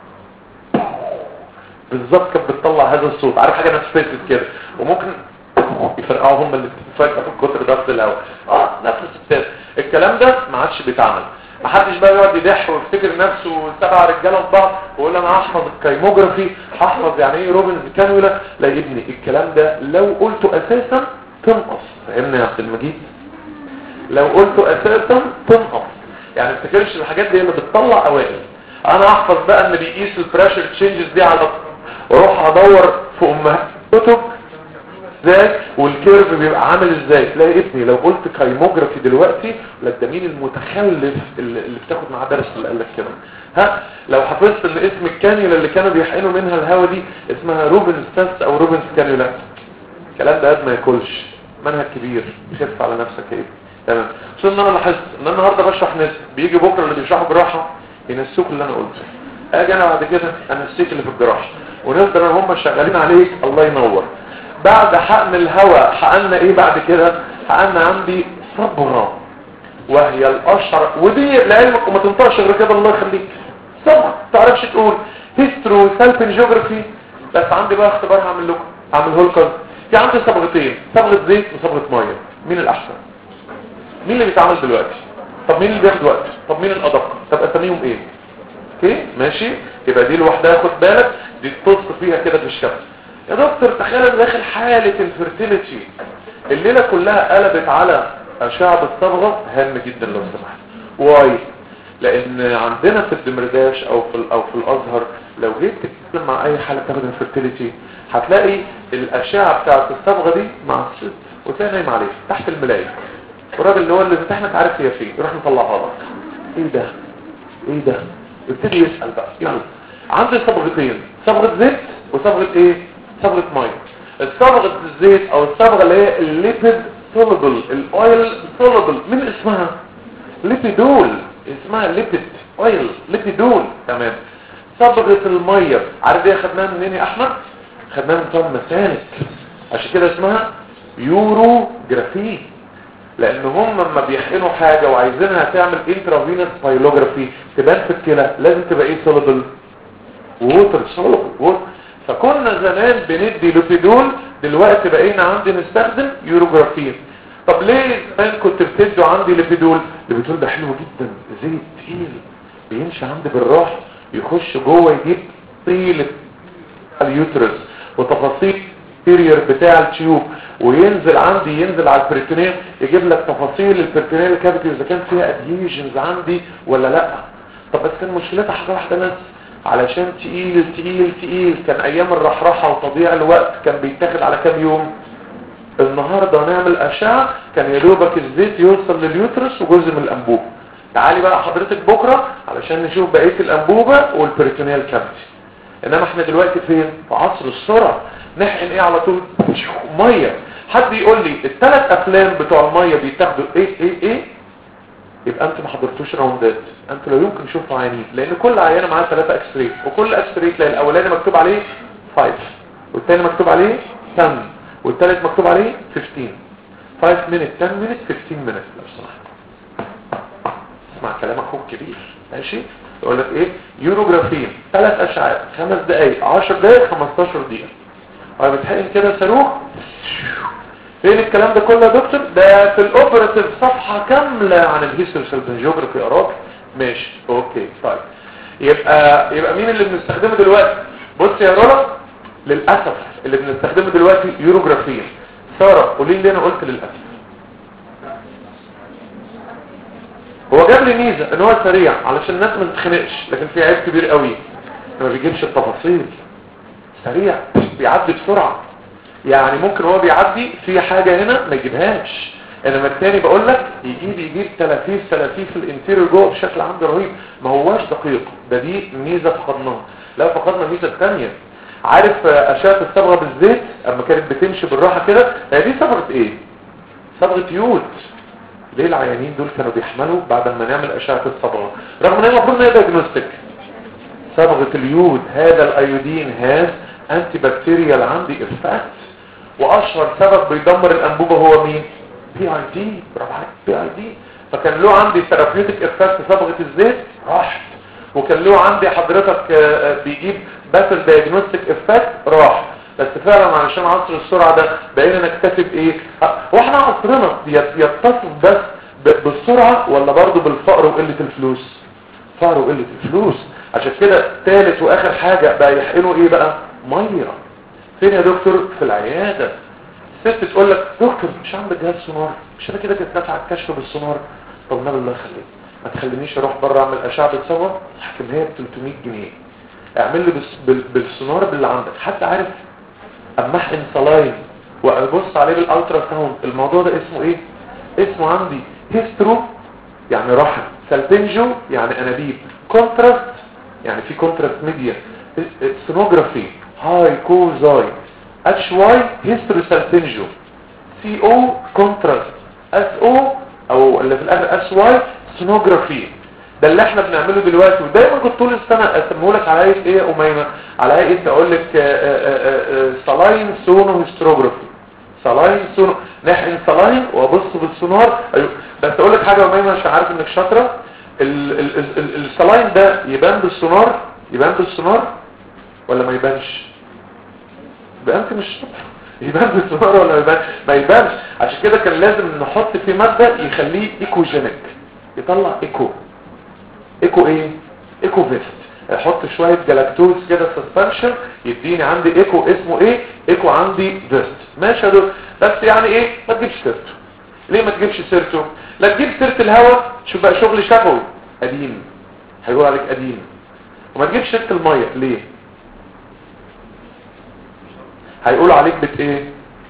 بالظبط كانت بتطلع هذا الصوت عارف حاجه نفسية كده وممكن يفرقعوا هم اللي بتتفرقع في كتر ضغط الهواء اه نفس الستات الكلام ده ما عادش بيتعمل ما حدش بقى يقعد يضح ويفتكر نفسه سبع رجاله في بعض ويقول انا هحفظ الكيموجرافي هحفظ يعني ايه روبنز كانولا لا يا ابني الكلام ده لو قلته اساسا تنقص فاهمني يا عبد المجيد لو قلته اساسا تنقص يعني ما تفتكرش الحاجات دي اللي بتطلع اوائل انا احفظ بقى ان بيقيس البريشر تشينجز دي على واروح ادور في امهات كتب ازاي والكيرف بيبقى عامل ازاي تلاقي ابني لو قلت كايموجرافي دلوقتي لا ده مين المتخلف اللي اللي بتاخد معاه درس اللي قال لك كده ها لو حفظت ان اسم الكانيولا اللي كانوا بيحقنوا منها الهواء دي اسمها روبنز تاست او روبنز كانيولا الكلام ده قد ما ياكلش منهج كبير خف على نفسك ايه تمام بس ان انا لاحظت ان انا النهارده بشرح ناس بيجي بكره اللي بيشرحوا جراحه ينسوك اللي انا قلته اجي انا بعد كده انسيك اللي في الجراحه ونفضل انا هم شغالين عليك الله ينور بعد حقن الهواء حقنا ايه بعد كده حقنا عندي صبغه وهي الاشهر ودي لعلمك وما تنطقش غير كده الله يخليك صبغه تعرفش تقول هيسترو سالفين جيوغرافي بس عندي بقى اختبار هعمل لكم هعمله لكم في عندي صبغتين صبغه زيت وصبغه ميه مين الاحسن مين اللي بيتعمل دلوقتي طب مين اللي بياخد وقت طب مين الادق طب اساميهم ايه اوكي ماشي يبقى دي لوحدها خد بالك دي تبص فيها كده في الشمس يا دكتور تخيل انا داخل حاله الفيرتيليتي الليله كلها قلبت على اشعه الصبغه هام جدا لو سمحت واي لان عندنا في الدمرداش او في ال- او في الازهر لو جيت تتكلم مع اي حاله تاخد الفيرتيليتي هتلاقي الاشعه بتاعت الصبغه دي مع الست وتلاقي نايم عليه تحت الملايه والراجل اللي هو اللي امتحنك عارف هي فين يروح مطلعها لك ايه ده ايه ده يبتدي يسال بقى يلا عندي صبغتين صبغه زيت وصبغه ايه صبغه ميه الصبغه الزيت او الصبغه اللي هي الليبيد سوليبل الاويل سوليبل من اسمها ليبيدول اسمها ليبيد اويل ليبيدول تمام صبغه الميه عارف ايه خدناها منين يا احمد خدناها من بتوع المسالك عشان كده اسمها يوروجرافي لان هم لما بيحقنوا حاجة وعايزينها تعمل انترافينوس بايلوجرافي تبان في الكلى لازم تبقى ايه سوليبل ووتر سوليبل ووتر فكنا زمان بندي لوبيدول دلوقتي بقينا عندي نستخدم يوروجرافين طب ليه زمان كنت بتدوا عندي لوبيدول اللوبيدول ده حلو جدا زيت تقيل بيمشي عندي بالراحه يخش جوه يجيب طيله اليوترس وتفاصيل الانتيريور بتاع التيوب وينزل عندي ينزل على البريتونيوم يجيب لك تفاصيل البريتونيال كافيتي اذا كان فيها ادهيجنز عندي ولا لا طب بس كان مشكلتها حاجه واحده بس علشان تقيل تقيل تقيل كان ايام الرحرحه وتضييع الوقت كان بيتاخد على كام يوم النهارده نعمل اشعه كان يا دوبك الزيت يوصل لليوترس وجزء من الانبوبه تعالي بقى حضرتك بكره علشان نشوف بقيه الانبوبه والبريتونيال كافيتي انما احنا دلوقتي فين في عصر السرعه نحقن ايه على طول ميه حد يقول لي الثلاث افلام بتوع الميه بيتاخدوا ايه ايه ايه يبقى انت ما حضرتوش راوندات انت لا يمكن تشوفوا عيانين لان كل عيانه معاها ثلاثه اكس راي وكل اكس راي تلاقي الاولاني مكتوب عليه 5 والثاني مكتوب عليه 10 والثالث مكتوب عليه 15 5 minutes 10 minutes 15 minutes لو سمحت اسمع كلام اخوك كبير ماشي يقول لك ايه يوروجرافين ثلاث اشعاعات خمس دقايق 10 دقايق 15 دقيقه طيب بتحقن كده صاروخ فين الكلام ده كله يا دكتور ده في الاوبراتيف صفحه كامله عن الهيستوسيلفنجيوجرافي يا راجل ماشي اوكي طيب يبقى يبقى مين اللي بنستخدمه دلوقتي بص يا رولا للاسف اللي بنستخدمه دلوقتي يوروجرافين ساره قولي لي انا قلت للاسف هو جاب لي ميزه ان هو سريع علشان الناس ما تتخنقش لكن في عيب كبير قوي ما بيجيبش التفاصيل سريع بيعدي بسرعه يعني ممكن هو بيعدي في حاجه هنا ما يجيبهاش انما التاني بقول لك يجيب يجيب تلافيف تلافيف الانتيريور جوه بشكل عنده رهيب ما هواش دقيق ده دي ميزه فقدناها لا فقدنا ميزه ثانيه عارف اشعه الصبغه بالزيت اما كانت بتمشي بالراحه كده هي دي صبغه ايه صبغه يود ليه العيانين دول كانوا بيحملوا بعد ما نعمل اشعه الصبغه رغم ان هي المفروض ان هي دايجنوستيك صبغه اليود هذا الايودين هاز انتي بكتيريال عندي افكت واشهر سبب بيدمر الانبوبه هو مين بي اي دي برافو عليك بي اي دي فكان له عندي ثيرابيوتيك افكت صبغه الزيت راحت وكان له عندي حضرتك آه، آه، بيجيب باتل دايجنوستيك افكت راح بس فعلا علشان عصر السرعه ده بقينا نكتسب ايه آه، واحنا عصرنا يت- يتصف بس ب- بالسرعه ولا برضه بالفقر وقله الفلوس فقر وقله الفلوس عشان كده ثالث واخر حاجه بقى يحقنوا ايه بقى ميه فين يا دكتور في العياده الست تقول لك دكتور مش عندك جهاز سونار مش انا كده كنت دافع الكشف بالسونار طب نبي الله يخليك ما تخلينيش اروح بره اعمل اشعه بالصور حكم هي ب 300 جنيه اعمل لي بس بال- بالسونار باللي عندك حتى عارف اما احقن صلاين وابص عليه بالالترا ساوند الموضوع ده اسمه ايه اسمه عندي هيسترو يعني رحم سالبنجو يعني انابيب كونتراست يعني في كونتراست ميديا سونوجرافي هاي كوزاي اتش واي هيسترو سالبنجو سي او كونتراست اس او او اللي في الاخر اس واي سونوجرافي ده اللي احنا بنعمله دلوقتي ودايما كنت طول السنه اسمه لك على ايه يا اميمه على ايه اقول لك سلاين سونو هيستروجرافي سلاين سونو نحقن سلاين وابص بالسونار ايوه بس اقول لك حاجه يا اميمه عشان عارف انك شاطره ال- ال- ال- ال- السلاين ده يبان بالسونار يبان بالسونار ولا ما يبانش يبقى انت مش شاطر يبان بالسونار ولا ما يبانش ما يبانش عشان كده كان لازم نحط فيه ماده يخليه ايكوجينيك يطلع ايكو ايكو ايه ايكو فيست احط شوية جلاكتوز كده سسبنشن يديني عندي ايكو اسمه ايه ايكو عندي فيست ماشي يا دكتور بس يعني ايه ما تجيبش سيرته ليه ما تجيبش سيرته لا تجيب سيرة الهواء شوف بقى شغل شفوي قديم هيقول عليك قديم وما تجيبش سيرة المية ليه هيقولوا عليك بت ايه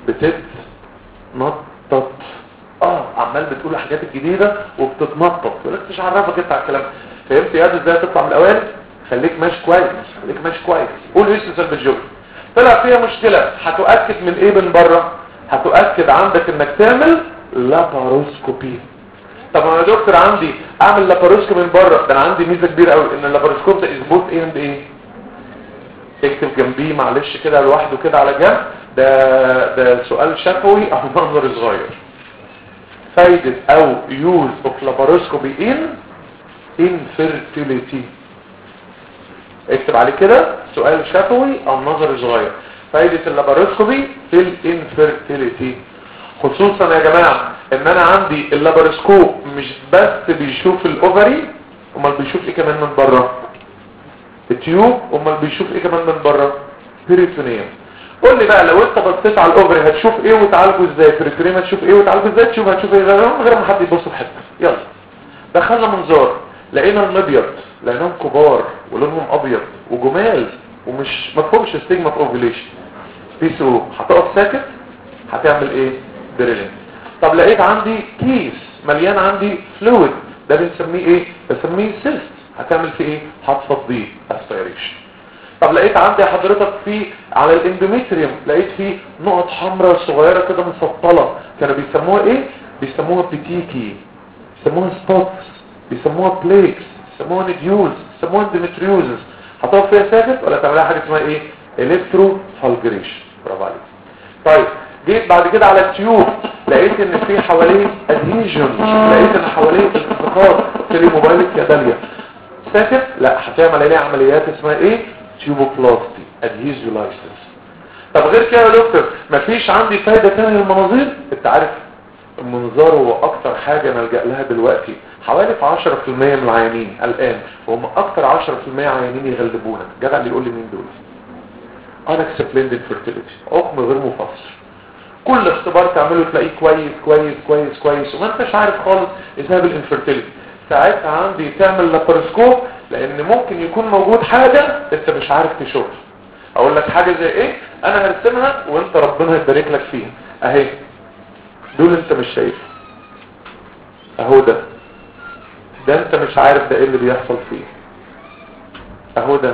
بتتنطط اه عمال بتقول الحاجات الجديدة وبتتنطط يقول لك مش عرفك انت على الكلام فهمت يا ازاي تطلع من الاوائل خليك ماشي كويس خليك ماشي كويس قول ايش سلب الجبر طلع فيها مشكلة هتؤكد من ايه من بره هتؤكد عندك انك تعمل لاباروسكوبي طب انا يا دكتور عندي اعمل لاباروسكوب من بره ده انا عندي ميزه كبيره قوي ان اللاباروسكوب ده اثبوت ايه اند ايه اكتب جنبيه معلش كده لوحده كده على جنب ده ده سؤال شفوي او منظر صغير فايدة او يوز اوف لاباروسكوبي ان infertility اكتب عليه كده سؤال شفوي او نظري صغير فايدة اللاباروسكوبي في الانفيرتيليتي خصوصا يا جماعة ان انا عندي اللاباروسكوب مش بس بيشوف الاوفري امال بيشوف ايه كمان من بره التيوب امال بيشوف ايه كمان من بره بيريتونيوم قول لي بقى لو انت بصيت على الاوفري هتشوف ايه وتعالجه ازاي بيريتونيوم هتشوف ايه وتعالجه ازاي تشوف هتشوف ايه غير غير ما حد يبص في حته يلا دخلنا منظار لقينا المبيض لقيناهم كبار ولونهم ابيض وجمال ومش مفهومش ستيجما اوفيليشن بيس او هتقف ساكت هتعمل ايه دريلين طب لقيت عندي كيس مليان عندي فلويد ده بنسميه ايه بنسميه سيست هتعمل فيه ايه هتفضيه اسبيريشن طب لقيت عندي حضرتك في على الاندوميتريوم لقيت فيه نقط حمراء صغيره كده مسطله كانوا بيسموها ايه بيسموها بيتيكي بيسموها سبوتس بيسموها بليكس بيسموها نديوز بيسموها اندوميتريوزس هتقف فيها ساكت ولا تعملها حاجه اسمها ايه الكترو فالجريشن برافو عليك طيب جيت بعد كده على التيوب لقيت ان في حواليه ادهيجن لقيت ان حواليه التصاقات تلي موبايلك يا داليا ساكت لا هتعمل عليه عمليات اسمها ايه تيوبوبلاستي ادهيزولايسيس طب غير كده يا دكتور مفيش عندي فايده ثانيه للمناظير انت عارف المنظار هو اكتر حاجه نلجا لها دلوقتي حوالي في 10% من العيانين الان وهم اكتر 10% عيانين يغلبونا جدع اللي يقول لي مين دول unexplained infertility حكم غير مفسر كل اختبار تعمله تلاقيه كويس كويس كويس كويس وما انتش عارف خالص اسباب الانفرتيليتي ساعتها عندي تعمل لابارسكوب لان ممكن يكون موجود حاجة انت مش عارف تشوفها اقول لك حاجة زي ايه انا هرسمها وانت ربنا يبارك لك فيها اهي دول انت مش شايفه اهو ده ده انت مش عارف ده ايه اللي بيحصل فيه اهو ده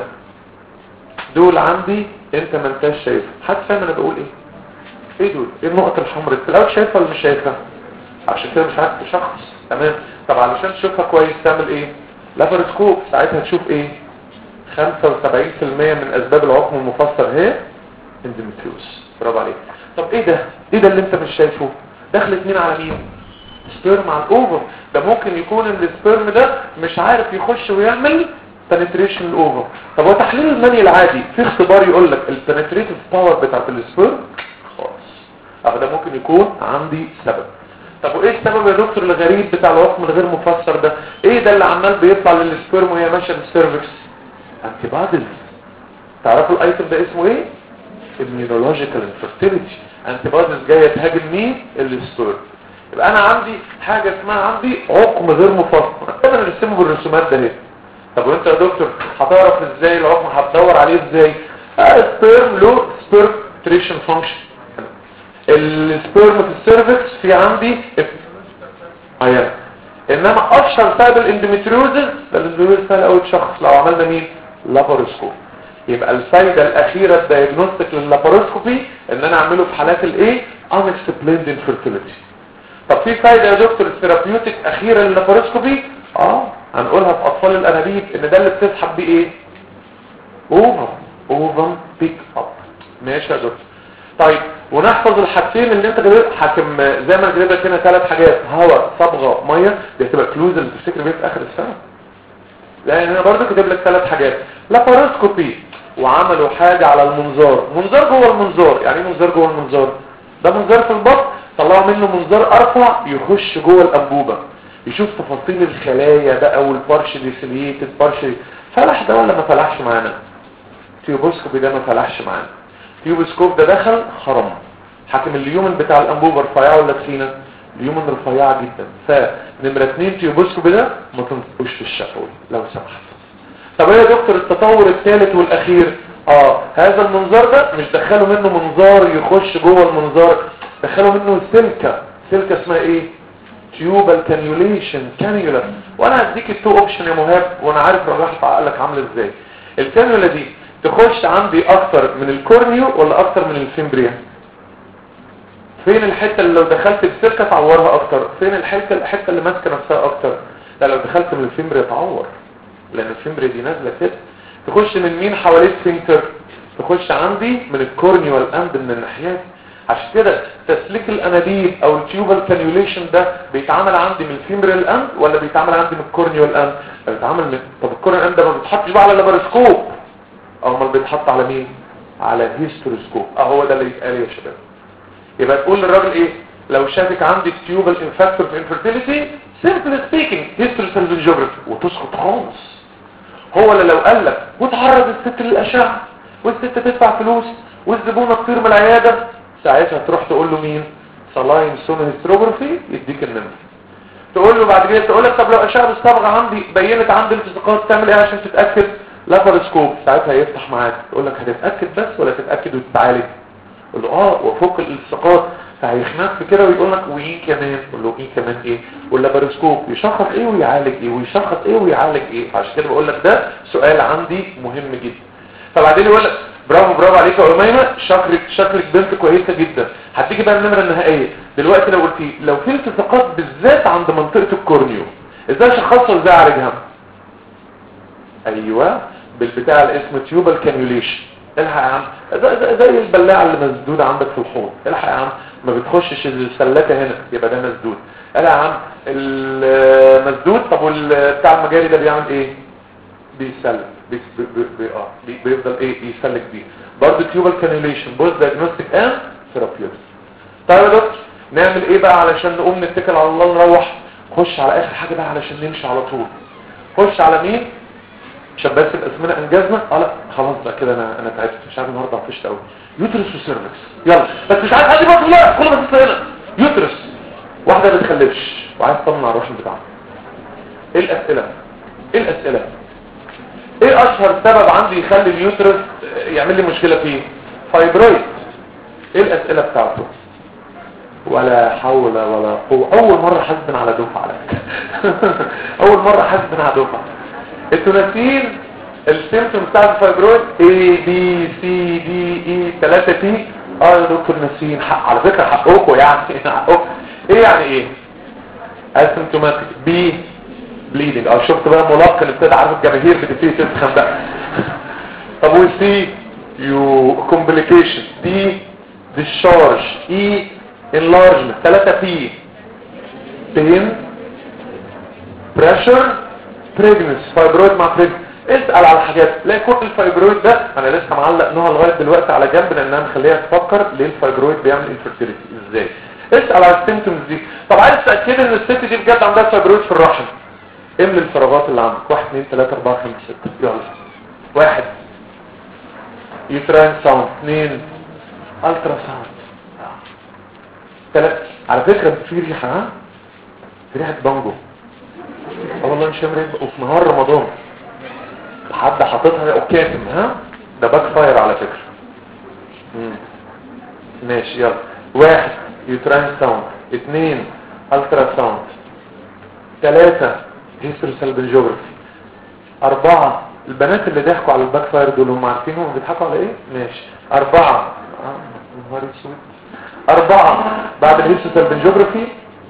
دول عندي انت ما انتش شايفه حد فاهم انا بقول ايه ايه دول ايه النقط الحمراء انت الاول شايفها ولا مش شايفها عشان كده مش عارف تشخص تمام طب علشان تشوفها كويس تعمل ايه لابرسكوب ساعتها تشوف ايه 75% من اسباب العقم المفسر هي اندوميتريوز برافو عليك طب ايه ده ايه ده اللي انت مش شايفه دخلت مين على مين سبيرم على الاوفر ده ممكن يكون السبيرم ده مش عارف يخش ويعمل penetration الاوفر طب هو تحليل المني العادي في اختبار يقول لك البنتريتيف باور بتاعت السبيرم خالص اه ده ممكن يكون عندي سبب طب وايه السبب يا دكتور الغريب بتاع الوصم الغير مفسر ده ايه ده اللي عمال بيطلع للسبيرم وهي ماشيه بالسيرفكس انتي باديز تعرفوا الايتم ده اسمه ايه immunological infertility انتي باديز جايه تهاجم مين السبيرم يبقى انا عندي حاجه اسمها عندي عقم غير مفسر انا نرسمه بالرسومات ده اهي طب وانت يا دكتور هتعرف ازاي العقم هتدور عليه ازاي سبيرم له سبيرم تريشن فانكشن السبيرم في السيرفكس في عندي عيان انما اشهر سبب الاندوميتريوزز ده الاندوميتريوز سهل قوي تشخص لو عملنا مين لاباروسكوب يبقى الفايده الاخيره الدايجنوستيك لللاباروسكوبي ان انا اعمله في حالات الايه unexplained infertility طب في فايده يا دكتور الثيرابيوتيك اخيره لللاباروسكوبي اه هنقولها في اطفال الانابيب ان ده اللي بتسحب بيه ايه اوفر اوفر بيك اب ماشي يا دكتور طيب ونحفظ الحاجتين اللي انت جايب حاكم زي ما جايب لك هنا ثلاث حاجات هواء صبغه ميه دي هتبقى كلوز اللي تفتكر بيه في اخر السنه لان انا برضه كاتب لك ثلاث حاجات لاباروسكوبي وعملوا حاجه على المنظار منظار جوه المنظار يعني ايه منظار جوه المنظار ده منظار في البطن طلعوا منه منظار ارفع يخش جوه الانبوبه يشوف تفاصيل الخلايا بقى والبارش ديسليتد بارش فلح ده ولا ما فلحش معانا تيوبوسكوبي ده ما فلحش معانا تيوبوسكوب ده دخل خرم حاكم اليومن بتاع الانبوبه رفيعه ولا تخينه اليومن رفيعه جدا فنمره اتنين تيوبوسكوبي ده ما تنطقوش في الشفوي لو سمحت طب ايه يا دكتور التطور الثالث والاخير اه هذا المنظار ده مش دخلوا منه منظار يخش جوه المنظار دخلوا منه سلكه سلكه اسمها ايه تيوبال كانيوليشن كانيولا وانا هديك التو اوبشن يا مهاب وانا عارف رجحت عقلك عامل ازاي الكانيولا دي تخش عندي اكتر من الكورنيو ولا اكتر من الفيمبريا فين الحته اللي لو دخلت بسلكه تعورها اكتر فين الحته الحته اللي ماسكه نفسها اكتر لا لو دخلت من الفيمبريا تعور لان الفيمبريا دي نازله كده تخش من مين حوالين سفنكتر تخش عندي من الكورنيوال اند من الناحيات عشان كده تسليك الانابيب او التيوبال كانيوليشن ده بيتعمل عندي من الفيمبريال اند ولا بيتعمل عندي من الكورنيوال اند بيتعمل من طب الكورنيوال اند ده ما بيتحطش بقى على اللابرسكوب او ما بيتحط على مين على هيستروسكوب اهو ده اللي يتقال يا شباب يبقى تقول للراجل ايه لو شافك عندك تيوبال انفاكتور في انفيرتيليتي سيمبل سبيكينج هيستروسالفنجوجرافي وتسقط خالص هو اللي لو قال لك وتعرض الست للاشعه والست تدفع فلوس والزبونه تطير من العياده ساعتها تروح تقول له مين صلاين سون هيستروجرافي يديك النمر تقول له بعد كده تقول لك طب لو اشعه الصبغه عندي بينت عندي التصاقات تعمل ايه عشان تتاكد لابارسكوب ساعتها يفتح معاك يقول لك هتتاكد بس ولا تتاكد وتتعالج قول له اه وفوق الالتصاقات فهيخنق في كده ويقول لك وايه كمان قول له ايه كمان ايه واللابارسكوب يشخص ايه ويعالج ايه ويشخص ايه ويعالج ايه عشان كده بقول لك ده سؤال عندي مهم جدا فبعدين يقول لك برافو برافو عليك يا اميمه شكلك شكلك بنت كويسه جدا هتيجي بقى النمره النهائيه دلوقتي لو قلت لو في التصاقات بالذات عند منطقه الكورنيو ازاي اشخصها وازاي اعالجها ايوه بالبتاع اللي اسمه تيوبال كانيوليشن الحق يا عم زي, زي البلاعه اللي مسدوده عندك في الحوض الحق يا عم ما بتخشش السلاكه هنا يبقى ده مسدود قال يا عم المسدود طب والبتاع المجاري ده بيعمل ايه بيسلك بي بي بي اه بي بيفضل ايه يسلك بيه برضه تيوبال كانيوليشن بوز دايجنوستيك اند ثيرابيوتيك طيب يا دكتور نعمل ايه بقى علشان نقوم نتكل على الله نروح خش على اخر حاجه بقى علشان نمشي على طول خش على مين عشان بس الازمنه انجزنا اه لا خلاص بقى كده انا انا تعبت مش عارف النهارده عطشت قوي يوترس وسيرفكس يلا بس مش عارف ادي بطل لا كل ما هنا يوترس واحده ما بتخلفش وعايز تطمن على الرحم بتاعها ايه الاسئله ايه الاسئله ايه اشهر سبب عندي يخلي اليوترس يعمل لي مشكله فيه فايبرويد ايه الاسئله بتاعته ولا حول ولا قوه اول مره حاسبن على دفعه على اول مره حاسبن على دفعه انتوا ناسيين السيمتوم بتاع الفايبرويد A B C D E 3 T اه يا دكتور ناسيين حق على فكره حقكم يعني حقكم ايه يعني ايه اسيمتوماتيك بي بليدنج اه شفت بقى ملقن ابتدى عارف الجماهير بتبتدي تسخن بقى طب والسي يو كومبليكيشن دي discharge اي enlargement ثلاثة بي pain pressure pregnancy فايبرويد مع pregnancy اسأل على حاجات لا كل الفايبرويد ده انا لسه معلق نوع لغاية دلوقتي على جنب لانها مخليها تفكر ليه الفايبرويد بيعمل infertility ازاي اسأل على السيمتومز دي طب عايز تأكد ان الست دي بجد عندها فايبرويد في الرحم املي الفراغات اللي عندك واحد اثنين ثلاثة اربعة خمسة ستة يلا واحد يوتراين ساوند اثنين الترا ساوند ثلاثة على فكرة في ريحة ها في ريحة بانجو اه والله مش ريحة وفي نهار رمضان حد حاططها او كاتم ها ده باك فاير على فكرة مم. ماشي يلا واحد يوتراين ساوند اثنين الترا ساوند ثلاثة هيستوري سالبنجوجرافي أربعة البنات اللي ضحكوا على الباك فاير دول هم عارفين هم بيضحكوا على ايه ماشي أربعة آه، نهار اسود أربعة بعد الهيستوري سالبنجوجرافي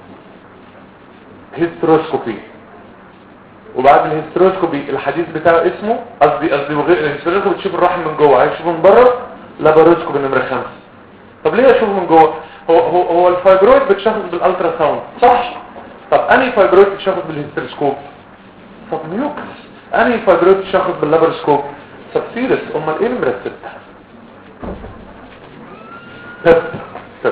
هيستروسكوبي وبعد الهيستروسكوبي الحديث بتاعه اسمه قصدي قصدي وغير الهيستروسكوبي بتشوف الرحم من جوه عايز تشوفه من بره لاباروسكوبي نمرة خمسة طب ليه اشوفه من جوه هو هو هو الفايبرويد بتشخص بالالترا ساوند صح طب انهي فايبرويد بتشخص بالهيستروسكوب طب ميوكس انهي فايبرويد بتشخص باللاباروسكوب سبسيرس امال ايه نمرة ستة تب تب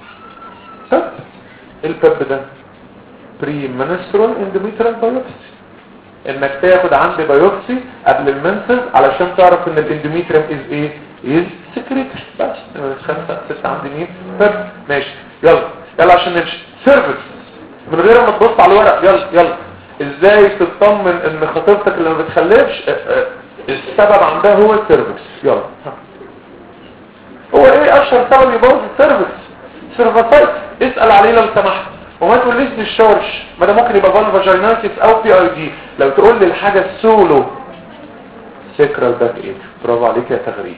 تب ايه التب ده بري منسترال اندوميترال بايوبسي انك تاخد عندي بايوبسي قبل المنسز علشان تعرف ان الاندوميتريم از ايه از سكريتري بس خمسة ستة عندي مين طب ماشي يلا يلا عشان نمشي سيرفيس من غير ما تبص على الورق يلا يلا ازاي تطمن ان خطيبتك اللي ما بتخلفش اه، اه، السبب عندها هو السيرفيس يلا ها. هو ايه اشهر سبب يبوظ السيرفيس سيرفاسايت اسأل عليه لو سمحت وما تقوليش ديشارج ما ده ممكن يبقى فالفاجينايتس او بي اي دي لو تقول لي الحاجة السولو سيكرال باك ايك برافو عليك يا تغريد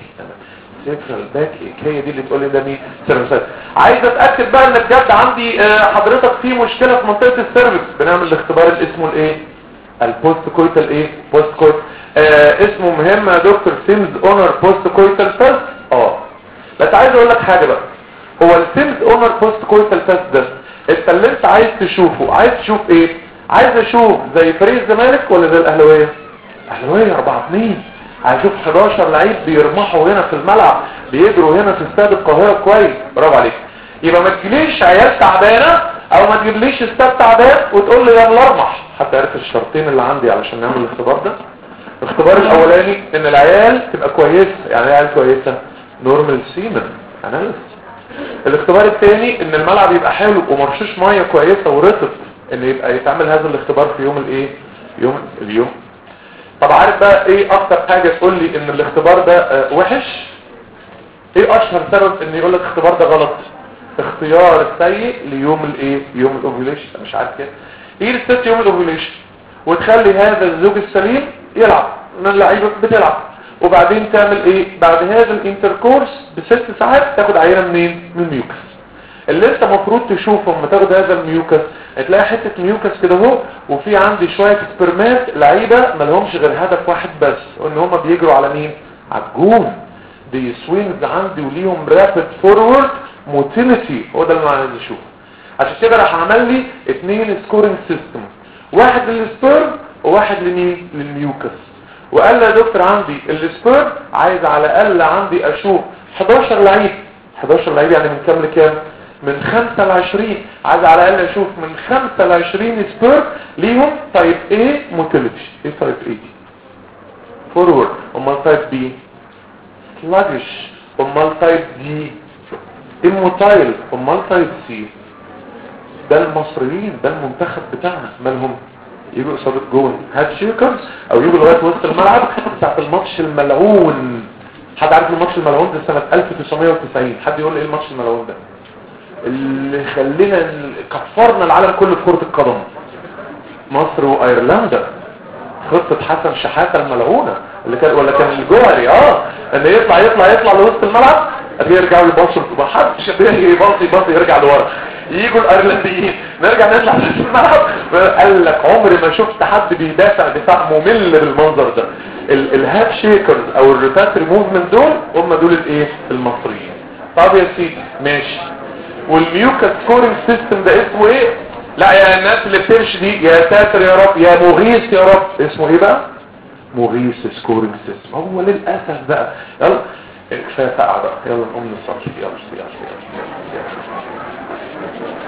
سيكرال باك ايك هي دي اللي تقول لي ده مين سيرفيسات عايز اتاكد بقى ان بجد عندي آه، حضرتك في مشكله في منطقه السيرفيس بنعمل الاختبار اللي اسمه الايه البوست كويتال ايه بوست كويت آه اسمه مهم يا دكتور سيمز اونر بوست كويتال تيست اه بس عايز اقول لك حاجه بقى هو السيمز اونر بوست كويتال تيست ده انت اللي انت عايز تشوفه عايز تشوف ايه عايز اشوف زي فريق الزمالك ولا زي الاهلاويه اهلاويه 4 2 عايز اشوف 11 لعيب بيرمحوا هنا في الملعب بيجروا هنا في استاد القاهره كويس برافو عليك يبقى ما تجيليش عيال تعبانه او ما تجيبليش استاد تعبان وتقول لي يلا ارمح حتى عرف الشرطين اللي عندي علشان نعمل الاختبار ده الاختبار الاولاني ان العيال تبقى كويسه يعني ايه عيال كويسه نورمال سيمن اناليست الاختبار الثاني ان الملعب يبقى حلو ومرشوش ميه كويسه ورطب ان يبقى يتعمل هذا الاختبار في يوم الايه يوم اليوم طب عارف بقى ايه اكتر حاجه تقول لي ان الاختبار ده آه، وحش ايه اشهر سبب ان يقول لك الاختبار ده غلط اختيار سيء ليوم الايه يوم الاوفيوليشن مش عارف كده ايه الست يوم الاوفيوليشن وتخلي هذا الزوج السليم يلعب من اللعيبه بتلعب وبعدين تعمل ايه بعد هذا الانتركورس بست ساعات تاخد عينه منين من الميوكس اللي انت مفروض تشوفه لما تاخد هذا الميوكس هتلاقي حته ميوكس كده اهو وفي عندي شويه سبرمات لعيبه ما لهمش غير هدف واحد بس وان هم بيجروا على مين على الجون دي سوينجز عندي وليهم رابid فورورد موتيليتي هو ده اللي انا عايز اشوفه عشان كده راح عمل لي اثنين سكورنج سيستم واحد للسبيرم وواحد لمين للميوكس وقال لي يا دكتور عندي السبيرم عايز على الاقل عندي اشوف 11 لعيب 11 لعيب يعني من كام لكام من 5 ل 20 عايز على الاقل اشوف من 5 ل 20 سبيرم ليهم تايب A موتيليتي ايه تايب A دي فورورد امال تايب B سلاجش امال تايب دي اموتايل امال تايب سي ده المصريين ده المنتخب بتاعنا مالهم يجوا قصاد الجون هاد شيكرز او يجوا لغايه وسط الملعب ساعه الماتش الملعون حد عارف الماتش الملعون ده سنه 1990 حد يقول لي ايه الماتش الملعون ده اللي خلينا كفرنا العالم كله في كره القدم مصر وايرلندا خطة حسن شحاتة الملعونة اللي كان ولا كان الجوهري اه ان يطلع يطلع يطلع لوسط الملعب ابي يرجعوا يبصوا ما حدش يبص يبص يبص يرجع لورا يجوا الايرلنديين نرجع نطلع في الملعب قال لك عمري ما شفت حد بيدافع دفاع ممل بالمنظر ده ال- الهاب شيكرز او الروتاتري موفمنت دول هم دول الايه المصريين طب يا سيدي ماشي والميوكا سكورنج سيستم ده اسمه ايه لا يا الناس اللي بتمشي دي يا ساتر يا رب يا مغيث يا رب اسمه ايه بقى مغيث سكورنج سيستم هو للاسف بقى يلا كفايه ساعه بقى يلا نقوم نصلي يلا يلا يلا, يلا.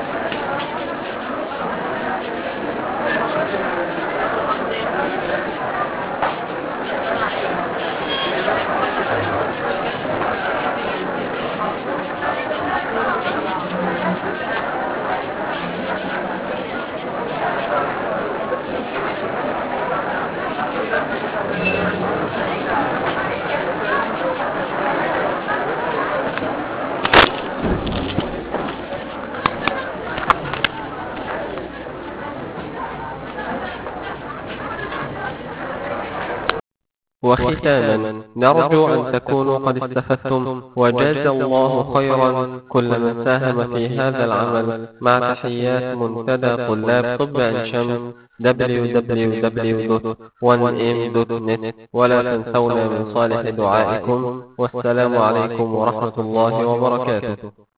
وختاما نرجو أن تكونوا قد استفدتم وجاز الله خيرا كل من ساهم في هذا العمل مع تحيات منتدى طلاب طب عين شمس www.1m.net ولا تنسونا من صالح دعائكم والسلام عليكم ورحمة الله وبركاته